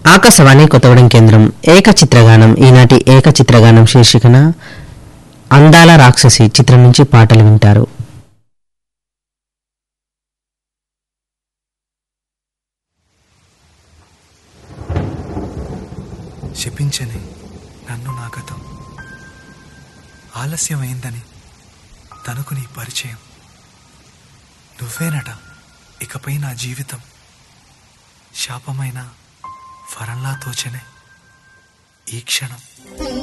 ఆకాశవాణి కొత్తగూడెం కేంద్రం ఏక చిత్రగానం ఈనాటి ఏక చిత్రగానం శీర్షికన అందాల రాక్షసి చిత్రం నుంచి పాటలు వింటారు శపించని నన్ను నా గతం ఆలస్యమైందని తనకు నీ పరిచయం నువ్వేనట ఇకపై నా జీవితం శాపమైన వరంలా తోచనే ఈ క్షణం